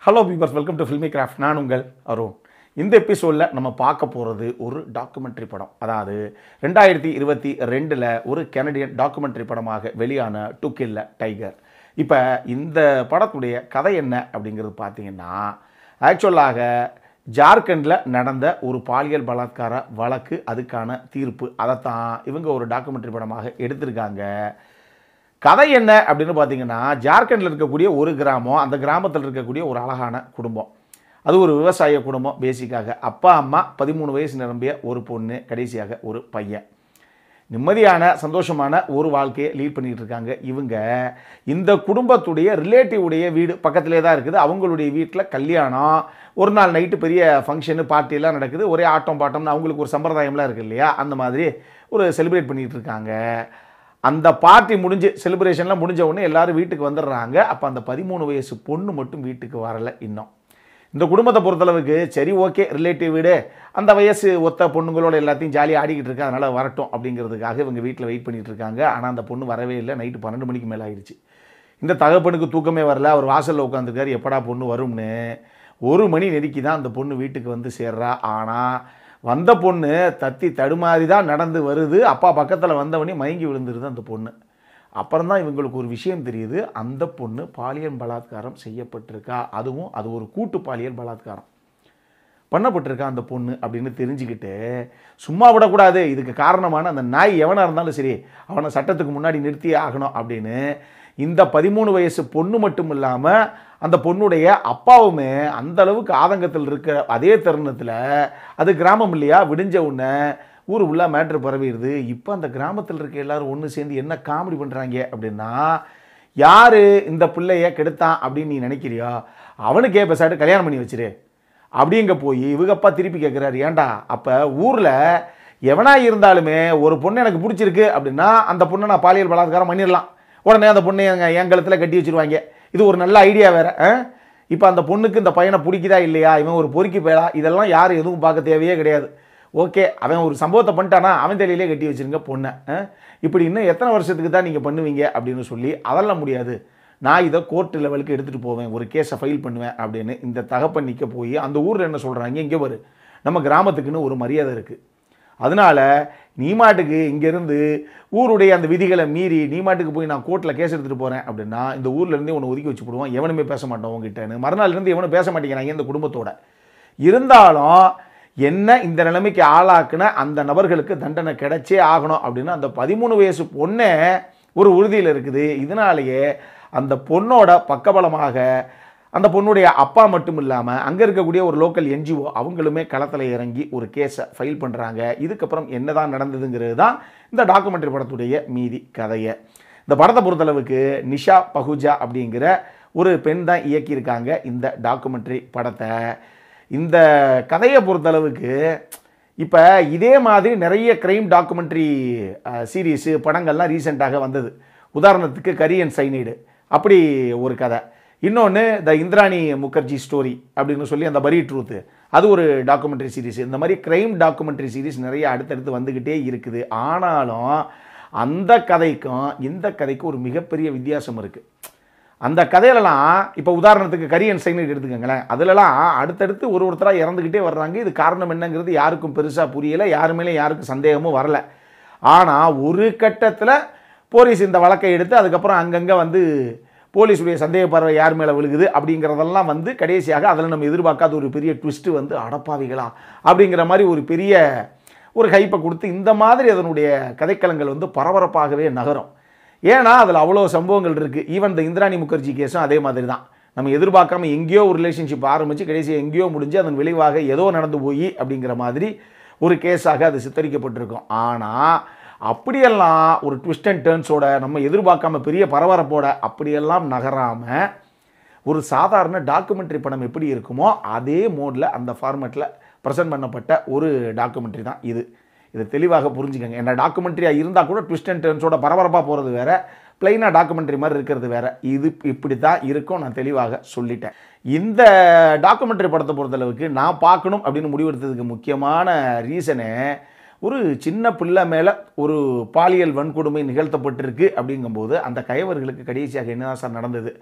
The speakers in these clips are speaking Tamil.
Hello peepers welcome to Filmi Craft நான் உங்கள் அருண் இந்த எபிசோடில் நம்ம பார்க்க போகிறது ஒரு டாக்குமெண்ட்ரி படம் அதாவது ரெண்டாயிரத்தி இருபத்தி ரெண்டில் ஒரு கெனடியன் டாக்குமெண்ட்ரி படமாக வெளியான டு கில்ல டைகர் இப்போ இந்த படத்துடைய கதை என்ன அப்படிங்கிறது பார்த்தீங்கன்னா ஆக்சுவலாக ஜார்க்கண்டில் நடந்த ஒரு பாலியல் பலாத்கார வழக்கு அதுக்கான தீர்ப்பு அதைத்தான் இவங்க ஒரு டாக்குமெண்ட்ரி படமாக எடுத்திருக்காங்க கதை என்ன அப்படின்னு பார்த்தீங்கன்னா ஜார்க்கண்டில் இருக்கக்கூடிய ஒரு கிராமம் அந்த கிராமத்தில் இருக்கக்கூடிய ஒரு அழகான குடும்பம் அது ஒரு விவசாய குடும்பம் பேசிக்காக அப்பா அம்மா பதிமூணு வயசு நிரம்பிய ஒரு பொண்ணு கடைசியாக ஒரு பையன் நிம்மதியான சந்தோஷமான ஒரு வாழ்க்கையை லீட் பண்ணிட்டு இருக்காங்க இவங்க இந்த குடும்பத்துடைய ரிலேட்டிவ் உடைய வீடு பக்கத்திலே தான் இருக்குது அவங்களுடைய வீட்டில் கல்யாணம் ஒரு நாள் நைட்டு பெரிய ஃபங்க்ஷனு பார்ட்டிலாம் நடக்குது ஒரே ஆட்டம் பாட்டம்னு அவங்களுக்கு ஒரு சம்பிரதாயம்லாம் இருக்குது இல்லையா அந்த மாதிரி ஒரு செலிப்ரேட் பண்ணிட்டு இருக்காங்க அந்த பார்ட்டி முடிஞ்சு செலிப்ரேஷன்லாம் முடிஞ்ச உடனே எல்லாரும் வீட்டுக்கு வந்துடுறாங்க அப்போ அந்த பதிமூணு வயசு பொண்ணு மட்டும் வீட்டுக்கு வரலை இன்னும் இந்த குடும்பத்தை பொறுத்தளவுக்கு சரி ஓகே ரிலேட்டிவ் வீடு அந்த வயசு ஒத்த பொண்ணுங்களோட எல்லாத்தையும் ஜாலியாக ஆடிக்கிட்டு இருக்கு அதனால் வரட்டும் அப்படிங்கிறதுக்காக இவங்க வீட்டில் வெயிட் பண்ணிட்டு இருக்காங்க ஆனால் அந்த பொண்ணு வரவே இல்லை நைட்டு பன்னெண்டு மணிக்கு மேலே ஆயிடுச்சு இந்த தகப்பனுக்கு தூக்கமே வரல அவர் வாசலில் உட்காந்துருக்காரு எப்படா பொண்ணு வரும்னு ஒரு மணி நெருக்கி தான் அந்த பொண்ணு வீட்டுக்கு வந்து சேர்றா ஆனால் வந்த பொண்ணு தத்தி தடுமாறி தான் நடந்து வருது அப்பா பக்கத்தில் வந்தவனே மயங்கி விழுந்துருது அந்த பொண்ணு அப்புறம் தான் இவங்களுக்கு ஒரு விஷயம் தெரியுது அந்த பொண்ணு பாலியல் பலாத்காரம் செய்யப்பட்டிருக்கா அதுவும் அது ஒரு கூட்டு பாலியல் பலாத்காரம் பண்ணப்பட்டிருக்கா அந்த பொண்ணு அப்படின்னு தெரிஞ்சுக்கிட்டு சும்மா விடக்கூடாது இதுக்கு காரணமான அந்த நாய் எவனாக இருந்தாலும் சரி அவனை சட்டத்துக்கு முன்னாடி நிறுத்தியே ஆகணும் அப்படின்னு இந்த பதிமூணு வயசு பொண்ணு மட்டும் இல்லாமல் அந்த பொண்ணுடைய அப்பாவுமே அந்த அளவுக்கு ஆதங்கத்தில் இருக்கிற அதே தருணத்தில் அது கிராமம் இல்லையா விடிஞ்ச உடனே ஊர் உள்ள மேட்ரு பரவிடுது இப்போ அந்த கிராமத்தில் இருக்க எல்லாரும் ஒன்று சேர்ந்து என்ன காமெடி பண்ணுறாங்க அப்படின்னா யார் இந்த பிள்ளைய கெடுத்தான் அப்படின்னு நீ நினைக்கிறியோ அவனுக்கே பேசாட்டு கல்யாணம் பண்ணி வச்சிரு அப்படிங்க போய் இவகப்பா திருப்பி கேட்குறாரு ஏன்டா அப்போ ஊரில் எவனா இருந்தாலுமே ஒரு பொண்ணு எனக்கு பிடிச்சிருக்கு அப்படின்னா அந்த பொண்ணை நான் பாலியல் பலாத்காரம் பண்ணிடலாம் உடனே அந்த பொண்ணை எங்கள் என் கழுத்தில் கட்டி வச்சிருவாங்க இது ஒரு நல்ல ஐடியா வேறு இப்போ அந்த பொண்ணுக்கு இந்த பையனை பிடிக்குதா இல்லையா இவன் ஒரு பொறுக்கி போயலா இதெல்லாம் யாரும் எதுவும் பார்க்க தேவையே கிடையாது ஓகே அவன் ஒரு சம்பவத்தை பண்ணிட்டானா அவன் தலையிலே கட்டி வச்சிருங்க பொண்ணை ஆ? இப்படி இன்னும் எத்தனை வருஷத்துக்கு தான் நீங்கள் பண்ணுவீங்க அப்படின்னு சொல்லி அதெல்லாம் முடியாது நான் இதை கோர்ட் லெவலுக்கு எடுத்துகிட்டு போவேன் ஒரு கேஸை ஃபைல் பண்ணுவேன் அப்படின்னு இந்த தகப்பன் நிற்க போய் அந்த ஊரில் என்ன சொல்கிறாங்க இங்கே வரு நம்ம கிராமத்துக்குன்னு ஒரு மரியாதை இருக்குது அதனால நீ மாட்டுக்கு இங்கேருந்து ஊருடைய அந்த விதிகளை மீறி நீ மாட்டுக்கு போய் நான் கோர்ட்டில் கேஸ் எடுத்துகிட்டு போகிறேன் அப்படின்னா இந்த ஊர்ல இருந்தே உன்னை ஒதுக்கி வச்சு போடுவான் எவனுமே பேச மாட்டான் உங்ககிட்டன்னு மறுநாள் இருந்து எவனும் பேச மாட்டேங்கிறாங்க இந்த குடும்பத்தோட இருந்தாலும் என்ன இந்த நிலைமைக்கு ஆளாக்குன அந்த நபர்களுக்கு தண்டனை கிடைச்சே ஆகணும் அப்படின்னு அந்த பதிமூணு வயசு பொண்ணே ஒரு உறுதியில் இருக்குது இதனாலேயே அந்த பொண்ணோட பக்கபலமாக அந்த பொண்ணுடைய அப்பா மட்டும் இல்லாமல் அங்கே இருக்கக்கூடிய ஒரு லோக்கல் என்ஜிஓ அவங்களுமே களத்தில் இறங்கி ஒரு கேஸை ஃபைல் பண்ணுறாங்க இதுக்கப்புறம் என்னதான் நடந்ததுங்கிறது தான் இந்த டாக்குமெண்ட்ரி படத்துடைய மீதி கதையை இந்த படத்தை பொறுத்தளவுக்கு நிஷா பகுஜா அப்படிங்கிற ஒரு பெண் தான் இயக்கியிருக்காங்க இந்த டாக்குமெண்ட்ரி படத்தை இந்த கதையை பொறுத்தளவுக்கு இப்போ இதே மாதிரி நிறைய க்ரைம் டாக்குமெண்ட்ரி சீரீஸு படங்கள்லாம் ரீசெண்டாக வந்தது உதாரணத்துக்கு கரியன் சைனைடு அப்படி ஒரு கதை இன்னொன்று த இந்திராணி முகர்ஜி ஸ்டோரி அப்படின்னு சொல்லி அந்த பரி ட்ரூத்து அது ஒரு டாக்குமெண்ட்ரி சீரிஸ் இந்த மாதிரி க்ரைம் டாக்குமெண்ட்ரி சீரிஸ் நிறைய அடுத்தடுத்து வந்துக்கிட்டே இருக்குது ஆனாலும் அந்த கதைக்கும் இந்த கதைக்கும் ஒரு மிகப்பெரிய வித்தியாசம் இருக்குது அந்த கதையிலலாம் இப்போ உதாரணத்துக்கு கரியன் சைனைட் எடுத்துக்கோங்களேன் அதிலலாம் அடுத்தடுத்து ஒரு ஒருத்தராக இறந்துக்கிட்டே வர்றாங்க இது காரணம் என்னங்கிறது யாருக்கும் பெருசாக புரியலை யாருமேலே யாருக்கும் சந்தேகமும் வரல ஆனால் ஒரு கட்டத்தில் போலீஸ் இந்த வழக்கை எடுத்து அதுக்கப்புறம் அங்கங்கே வந்து போலீஸுடைய சந்தேக பார்வை யார் மேலே விழுகுது அப்படிங்கிறதெல்லாம் வந்து கடைசியாக அதில் நம்ம எதிர்பார்க்காத ஒரு பெரிய ட்விஸ்ட்டு வந்து அடப்பாவிகளா அப்படிங்கிற மாதிரி ஒரு பெரிய ஒரு ஹைப்பை கொடுத்து இந்த மாதிரி அதனுடைய கதைக்களங்கள் வந்து பரபரப்பாகவே நகரும் ஏன்னா அதில் அவ்வளோ சம்பவங்கள் இருக்குது ஈவன் இந்த இந்திராணி முகர்ஜி கேஸும் அதே மாதிரி தான் நம்ம எதிர்பார்க்காம எங்கேயோ ஒரு ரிலேஷன்ஷிப் ஆரம்பித்து கடைசி எங்கேயோ முடிஞ்சு அதன் விளைவாக ஏதோ நடந்து போய் அப்படிங்கிற மாதிரி ஒரு கேஸாக அது சித்தரிக்கப்பட்டிருக்கும் ஆனால் அப்படியெல்லாம் ஒரு ட்விஸ்ட் அண்ட் டேர்ன்ஸோட நம்ம எதிர்பார்க்காம பெரிய பரபரப்போட அப்படியெல்லாம் நகராமல் ஒரு சாதாரண டாக்குமெண்ட்ரி படம் எப்படி இருக்குமோ அதே மோடில் அந்த ஃபார்மேட்டில் ப்ரெசென்ட் பண்ணப்பட்ட ஒரு டாக்குமெண்ட்ரி தான் இது இதை தெளிவாக புரிஞ்சுக்கங்க என்ன டாக்குமெண்ட்ரியாக இருந்தால் கூட ட்விஸ்ட் அண்ட் டர்ன்ஸோட பரபரப்பாக போகிறது வேற பிளைனாக டாக்குமெண்ட்ரி மாதிரி இருக்கிறது வேற இது இப்படி தான் இருக்கும் நான் தெளிவாக சொல்லிட்டேன் இந்த டாக்குமெண்ட்ரி படத்தை பொறுத்தளவுக்கு நான் பார்க்கணும் அப்படின்னு முடிவெடுத்ததுக்கு முக்கியமான ரீசனே ஒரு சின்ன பிள்ளை மேலே ஒரு பாலியல் வன்கொடுமை நிகழ்த்தப்பட்டிருக்கு அப்படிங்கும்போது அந்த கயவர்களுக்கு கடைசியாக என்னதான் சார் நடந்தது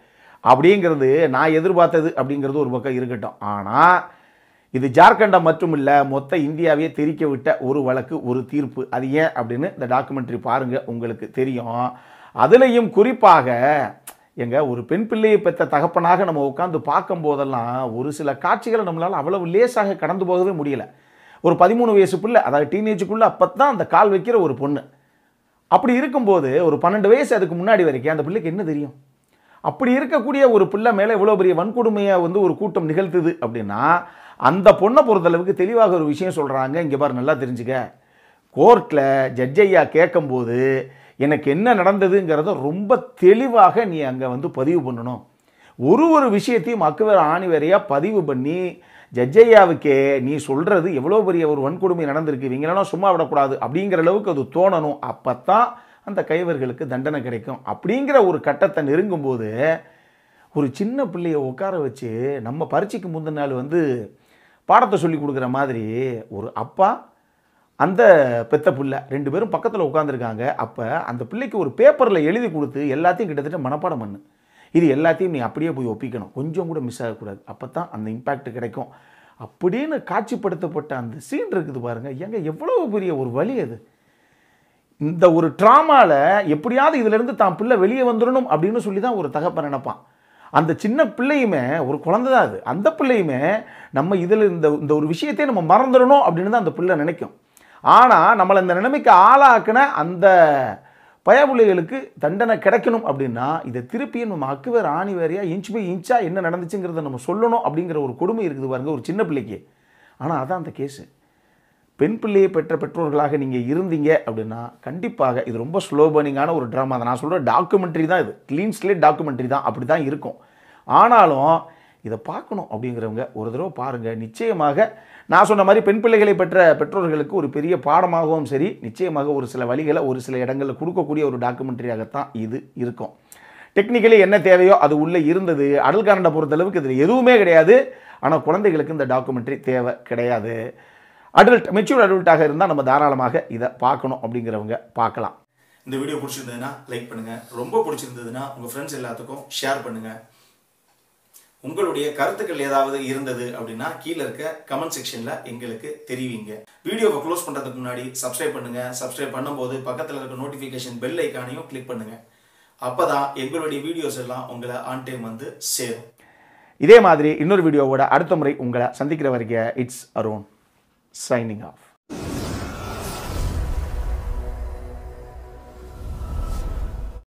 அப்படிங்கிறது நான் எதிர்பார்த்தது அப்படிங்கிறது ஒரு பக்கம் இருக்கட்டும் ஆனால் இது ஜார்க்கண்டை மட்டும் இல்லை மொத்த இந்தியாவையே தெரிக்க விட்ட ஒரு வழக்கு ஒரு தீர்ப்பு அது ஏன் அப்படின்னு இந்த டாக்குமெண்ட்ரி பாருங்கள் உங்களுக்கு தெரியும் அதுலேயும் குறிப்பாக எங்க ஒரு பெண் பிள்ளையை பெற்ற தகப்பனாக நம்ம உட்காந்து பார்க்கும் போதெல்லாம் ஒரு சில காட்சிகளை நம்மளால் அவ்வளவு லேசாக கடந்து போகவே முடியல ஒரு பதிமூணு வயசு பிள்ளை அதாவது டீனேஜுக்குள்ளே அப்போ தான் அந்த கால் வைக்கிற ஒரு பொண்ணு அப்படி இருக்கும்போது ஒரு பன்னெண்டு வயசு அதுக்கு முன்னாடி வரைக்கும் அந்த பிள்ளைக்கு என்ன தெரியும் அப்படி இருக்கக்கூடிய ஒரு பிள்ளை மேலே இவ்வளோ பெரிய வன்கொடுமையை வந்து ஒரு கூட்டம் நிகழ்த்துது அப்படின்னா அந்த பொண்ணை பொறுத்தளவுக்கு தெளிவாக ஒரு விஷயம் சொல்கிறாங்க இங்கே பாரு நல்லா தெரிஞ்சுக்க கோர்ட்டில் ஜட்ஜையா கேட்கும்போது எனக்கு என்ன நடந்ததுங்கிறத ரொம்ப தெளிவாக நீ அங்கே வந்து பதிவு பண்ணணும் ஒரு ஒரு விஷயத்தையும் அக்குவர் ஆணிவரையாக பதிவு பண்ணி ஜட்ஜையாவுக்கே நீ சொல்கிறது எவ்வளோ பெரிய ஒரு வன்கொடுமை நடந்திருக்கு இவங்களெல்லாம் சும்மா விடக்கூடாது அப்படிங்கிற அளவுக்கு அது தோணணும் அப்போ தான் அந்த கைவர்களுக்கு தண்டனை கிடைக்கும் அப்படிங்கிற ஒரு கட்டத்தை நெருங்கும்போது ஒரு சின்ன பிள்ளையை உட்கார வச்சு நம்ம பரீட்சைக்கு முந்தின நாள் வந்து பாடத்தை சொல்லி கொடுக்குற மாதிரி ஒரு அப்பா அந்த பெத்த பிள்ளை ரெண்டு பேரும் பக்கத்தில் உட்காந்துருக்காங்க அப்போ அந்த பிள்ளைக்கு ஒரு பேப்பரில் எழுதி கொடுத்து எல்லாத்தையும் கிட்டத்தட்ட மனப்பாடம் பண்ணு இது எல்லாத்தையும் நீ அப்படியே போய் ஒப்பிக்கணும் கொஞ்சம் கூட மிஸ் ஆகக்கூடாது அப்போ தான் அந்த இம்பேக்ட் கிடைக்கும் அப்படின்னு காட்சிப்படுத்தப்பட்ட அந்த சீன் இருக்குது பாருங்கள் ஏங்க எவ்வளோ பெரிய ஒரு வழி அது இந்த ஒரு ட்ராமாவில் எப்படியாவது இதிலிருந்து தான் பிள்ளை வெளியே வந்துடணும் அப்படின்னு சொல்லி தான் ஒரு தகப்பன் நினைப்பான் அந்த சின்ன பிள்ளையுமே ஒரு குழந்தை தான் அது அந்த பிள்ளையுமே நம்ம இதில் இந்த இந்த ஒரு விஷயத்தையே நம்ம மறந்துடணும் அப்படின்னு தான் அந்த பிள்ளை நினைக்கும் ஆனால் நம்மளை இந்த நிலைமைக்கு ஆளாக்கின அந்த பயபுள்ளைகளுக்கு தண்டனை கிடைக்கணும் அப்படின்னா இதை திருப்பியும் நம்ம அக்குவேர் ஆணி வேறையாக இன்ச் பை இன்ச்சாக என்ன நடந்துச்சுங்கிறத நம்ம சொல்லணும் அப்படிங்கிற ஒரு கொடுமை இருக்குது பாருங்க ஒரு சின்ன பிள்ளைக்கு ஆனால் அதான் அந்த கேஸு பெண் பிள்ளையை பெற்ற பெற்றோர்களாக நீங்கள் இருந்தீங்க அப்படின்னா கண்டிப்பாக இது ரொம்ப ஸ்லோ பர்னிங்கான ஒரு ட்ராமா தான் நான் சொல்கிற டாக்குமெண்ட்ரி தான் இது க்ளீன் ஸ்லேட் டாக்குமெண்ட்ரி தான் அப்படி தான் இருக்கும் ஆனாலும் இதை பார்க்கணும் அப்படிங்கிறவங்க ஒரு தடவை பாருங்கள் நிச்சயமாக நான் சொன்ன மாதிரி பெண் பிள்ளைகளை பெற்ற பெற்றோர்களுக்கு ஒரு பெரிய பாடமாகவும் சரி நிச்சயமாக ஒரு சில வழிகளை ஒரு சில இடங்களில் கொடுக்கக்கூடிய ஒரு டாக்குமெண்ட்ரியாகத்தான் இது இருக்கும் டெக்னிக்கலி என்ன தேவையோ அது உள்ளே இருந்தது அடல்காரண்டை பொறுத்தளவுக்கு இதில் எதுவுமே கிடையாது ஆனால் குழந்தைகளுக்கு இந்த டாக்குமெண்ட்ரி தேவை கிடையாது அடல்ட் மெச்சூர் அடல்ட்டாக இருந்தால் நம்ம தாராளமாக இதை பார்க்கணும் அப்படிங்கிறவங்க பார்க்கலாம் இந்த வீடியோ பிடிச்சிருந்ததுன்னா லைக் பண்ணுங்க ரொம்ப பிடிச்சிருந்ததுன்னா உங்க ஃப்ரெண்ட்ஸ் எல்லாத்துக்கும் ஷேர் பண்ணுங்க உங்களுடைய கருத்துக்கள் ஏதாவது இருந்தது அப்படின்னா கீழே இருக்க கமெண்ட் செக்ஷன்ல எங்களுக்கு தெரிவிங்க வீடியோவை க்ளோஸ் பண்றதுக்கு முன்னாடி சப்ஸ்கிரைப் பண்ணுங்க சப்ஸ்கிரைப் பண்ணும்போது பக்கத்துல இருக்க நோட்டிபிகேஷன் பெல் ஐக்கானையும் கிளிக் பண்ணுங்க அப்பதான் எங்களுடைய வீடியோஸ் எல்லாம் உங்களை ஆன் டைம் வந்து சேரும் இதே மாதிரி இன்னொரு வீடியோவோட அடுத்த முறை உங்களை சந்திக்கிற வரைக்கும் இட்ஸ் அரோன் சைனிங் ஆஃப்